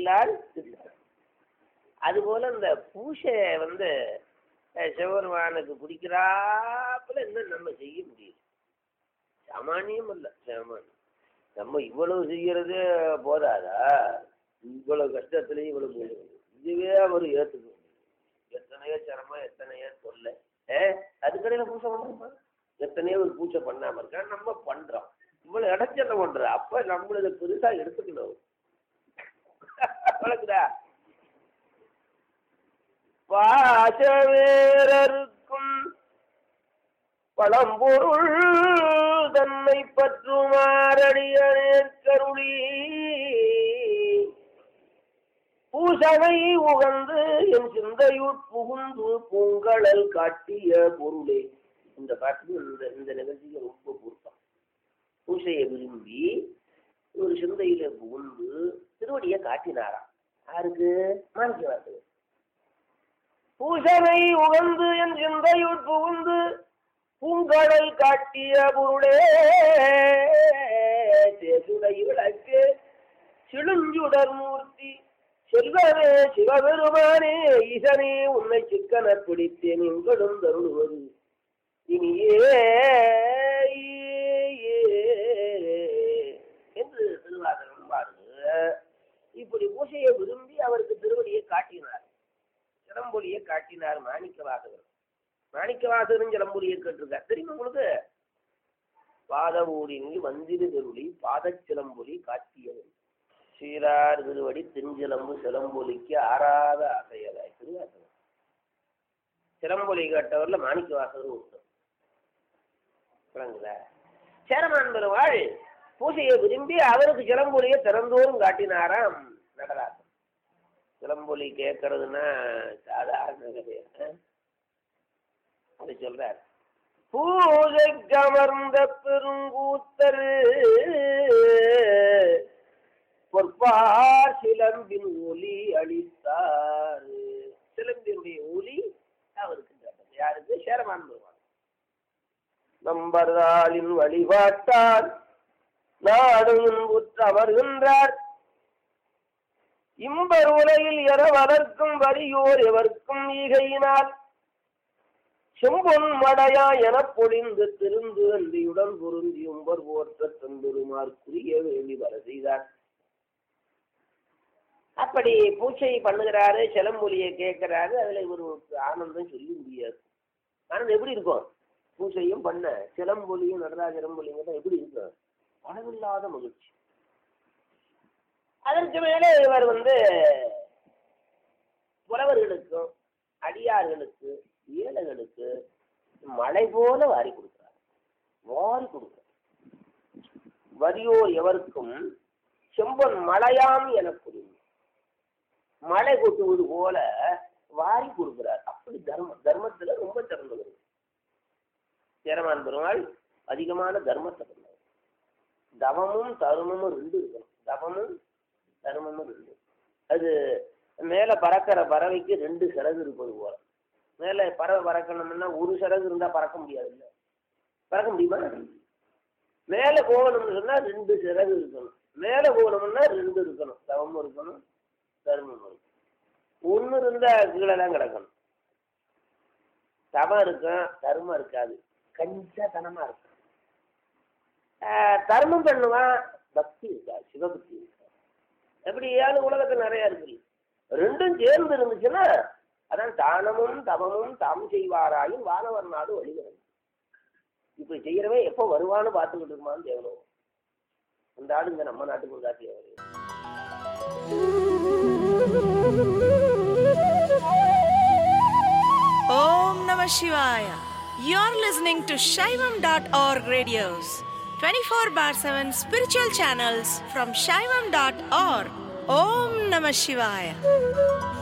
இல்லால் தில்லார் அதுபோல இந்த பூசை வந்து அஹ், சிவபெருமானுக்கு பிடிக்கிறாப்புல இன்னும் நம்ம செய்ய முடியும் சாமானியம் இல்லை சாமானியம் நம்ம இவ்வளவு செய்யறது போதாதா இவ்வளவு கஷ்டத்துலயும் இவ்வளவு செய்யறது. இதுவே அவர் ஏத்துக்க எத்தனையோ சிரமம் எத்தனையோ சொல்ல ஏ அதுக்கடையில பூஜை பண்றோமா எத்தனையோ ஒரு பூஜை பண்ணாம இருக்கா நம்ம பண்றோம் இவ்வளவு இடைச்சல பண்ற அப்ப நம்மள இதை பெருசா எடுத்துக்கணும் வழக்குதா பாசவேரருக்கும் பழம்பொருள் தன்னை பற்றுமாறடியனே கருளி பூசனை உகந்து என் சிந்தையுட் புகுந்து பூங்கழல் காட்டிய பொருளே இந்த பாட்டுக்கு இந்த இந்த நிகழ்ச்சிக்கு ரொம்ப பொருத்தம் பூசையை விரும்பி ஒரு சிந்தையில புகுந்து திருவடியை காட்டினாராம் யாருக்கு மாணிக்கவாசகர் பூசனை உகந்து என் சிந்தையுட் புகுந்து பூங்கடல் காட்டிய பொருளே தேசுடை விளக்கு சிழுஞ்சுடர் மூர்த்தி செல்வமே சிவபெருமானே ஈசனே உன்னை சிக்கன பிடித்தேன் எங்களும் தருளுவது இனியே என்று திருவாசகம் பாருங்க இப்படி பூசையை விரும்பி அவருக்கு திருவடியை காட்டினார் சிலம்பொலியை காட்டினார் மாணிக்கவாசகர் மாணிக்கவாசகரும் சிலம்பொலியை கேட்டிருக்கார் தெரியுமா உங்களுக்கு பாதவூரினி வந்திரு திருளி பாதச்சிலம்பொலி காட்டியவன் சீரார் திருவடி திஞ்சிலம்பு சிலம்பொலிக்கு ஆறாத அசையதாய் திருவாசகம் சிலம்பொலி கேட்டவர்ல மாணிக்க வாசகர் உண்டு விளங்குதா சேரமான் பெருவாள் பூஜையை விரும்பி அவருக்கு சிலம்பொலியை திறந்தோறும் காட்டினாராம் நடராசன் சிலம்பொலி கேட்கறதுன்னா சாதாரண கிடையாது அப்படி சொல்றார் பூஜை கமர்ந்த பெருங்கூத்தர் பொற்பார் சிலம்பின் ஒலி அளித்தார் சிலம்பினுடைய ஒலி அவருக்கு கேட்டது யாருக்கு சேரமான் பெருமாள் நம்பர்தாளின் வழிபாட்டால் நாடும் இன்புற்று அமர்கின்றார் இம்பர் உலகில் என வளர்க்கும் வரியோர் எவர்க்கும் ஈகையினால் செம்பொன் மடையா எனப் பொழிந்து திருந்து அன்றியுடன் பொருந்தி உம்பர் போற்ற தந்தொருமார்க்குரிய வேண்டி வர செய்தார் அப்படி பூச்சை பண்ணுகிறாரு சிலம்பொலியை கேட்கிறாரு அதுல இவருக்கு ஆனந்தம் சொல்லி முடியாது ஆனந்தம் எப்படி இருக்கும் பூசையும் பண்ண சிலம்பொலியும் நடராஜரம்பொலியும் தான் எப்படி இருக்கும் அளவில்லாத மகிழ்ச்சி அதற்கு மேலே இவர் வந்து புலவர்களுக்கும் அடியார்களுக்கு ஏழைகளுக்கு மழை போல வாரி கொடுக்கிறார் வாரி கொடுக்கிறார் வரியோர் எவருக்கும் செம்பன் மழையாம் என புரியும் மழை கொட்டுவது போல வாரி கொடுக்கிறார் அப்படி தர்மம் தர்மத்துல ரொம்ப சிறந்தவர் சேரமான் பெருமாள் அதிகமான தர்மத்தை பண்ணார் தவமும் தருமமும் ரெண்டு இருக்கணும் தவமும் தர்மமும் ரெண்டு அது மேல பறக்கிற பறவைக்கு ரெண்டு சிறகு இருப்பது போல மேல பறவை பறக்கணும்னா ஒரு சிறகு இருந்தா பறக்க முடியாது இல்ல பறக்க முடியுமா மேல போகணும்னு சொன்னா ரெண்டு சிறகு இருக்கணும் மேல போகணும்னா ரெண்டு இருக்கணும் தவமும் இருக்கணும் தர்மம் இருக்கும் ஒண்ணு இருந்தா கீழே தான் கிடக்கணும் தவம் இருக்கும் தர்மம் இருக்காது கஞ்சா தனமா இருக்கும் ஆஹ் தர்மம் பண்ணுவான் பக்தி இருக்காது சிவபக்தி இருக்காது எப்படியாவது உலகத்துல நிறைய இருக்கு ரெண்டும் சேர்ந்து இருந்துச்சுன்னா அதான் தானமும் தவமும் தாம் செய்வாராயும் வானவர் நாடு வழிகிறது இப்படி செய்யறவன் எப்போ வருவான்னு பார்த்துக்கிட்டு இருக்குமான்னு தேவனும் அந்த ஆடு இங்க நம்ம நாட்டுக்கு வந்தா தேவை Om Namah Shivaya. You're listening to Shaivam.org radios, 24 bar 7 spiritual channels from Shaivam.org. Om Namah Shivaya.